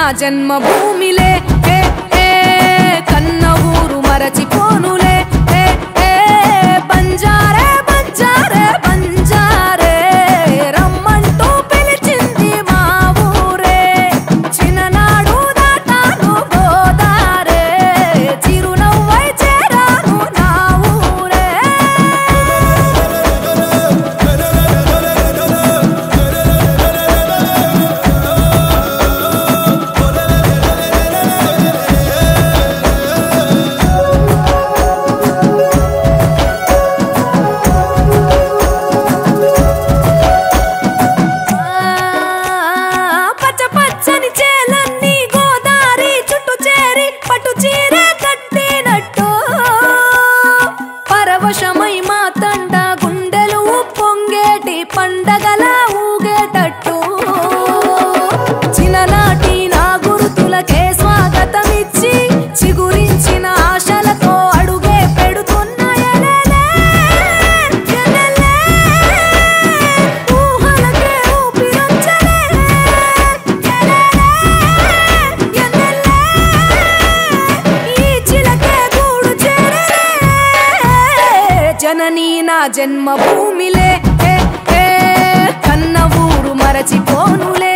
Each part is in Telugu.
జన్మభూమిలే ఏ ఏ కన్న ఊరు మరచిపోనులే ఏ ఏ బంజారే బంజారే బంజారే రమ్మంటూ పిలిచింది మా ఊరే చిన్ననాడు దాటాను గోదారే చిరునవ్వై చేరాను నా ఊరే పచ్చ పచ్చని చేలన్నీ గోదారి చుట్టూ చేరి పట్టు చీర కట్టినట్టు పరవశమై మా తండ గుండెలు పొంగేటి పండగల ఊగేటట్టు చిన్ననాటి నా గురుతులకే స్వాగతమిచ్చి చిగురించిన ఆశలతో అడుగే పెడుతున్న ఎలెలే, ఎలెలే, ఊహలకే ఊపిరొచ్చలే, ఎలెలే, ఎలెలే, ఈ చిలకే గూడు చేరలే. జననీ నా జన్మభూమిలే ఏ, ఏ, కన్న ఊరు మరచిపోనులే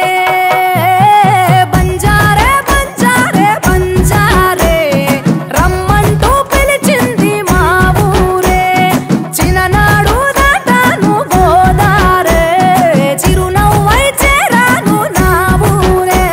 బంజారే బంజారే బంజారే రమ్మంటూ పిలిచింది మా ఊరే చిన్ననాడు దాటాను గోదారే చిరునవ్వై చేరాను నా ఊరే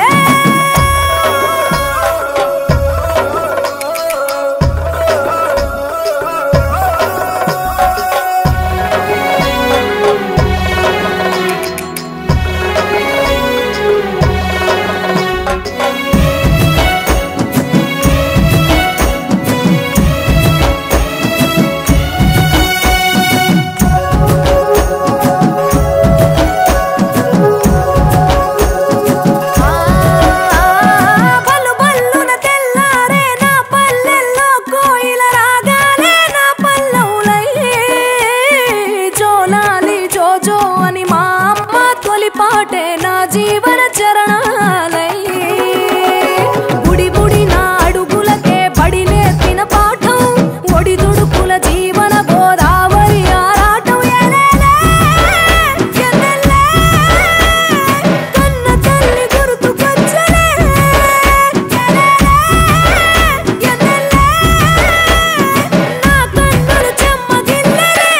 బలు బల్లున తెల్లారే నా పల్లెల్లో కోయిల రాగాలే నా పల్లవులై జోలాలి జోజో అని మా అమ్మ తొలి పాటే నా జీవన చరణాలై బుడి బుడి నా అడుగులకే బడి నేర్పిన పాఠం ఒడి దుడుకుల జీవన గోదావరి ఆరాటం ఎలేలే, ఎన్నెలే, కన్న తల్లి గుర్తుకొచ్చలే, ఎలేలే, ఎన్నెలే, నా కన్నులు చెమ్మగిల్లలే.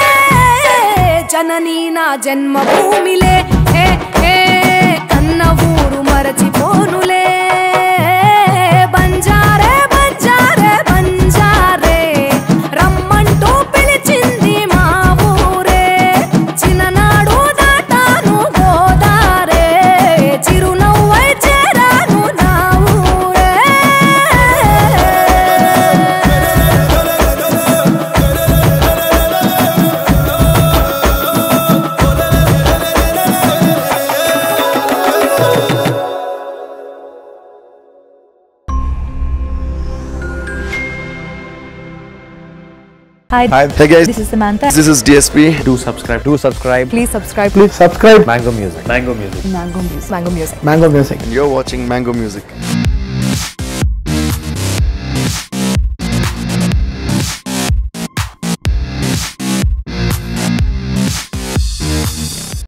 జననీ నా జన్మభూమిలే ఏ ఏ కన్న ఊరు మరచిపోనులే బంజారే బంజారే బంజారే రమ్మంటూ పిలిచింది మా ఊరే చిన్ననాడు దాటాను గోదారే చిరునవ్వై చేరాను నా ఊరే Hi, Hi, hey guys. this is Samantha. This is DSP. Do subscribe. Do subscribe. Please subscribe Please subscribe. Mango Music. Mango Music. Mango Music. Mango Music. Mango Music. You're watching Mango Music.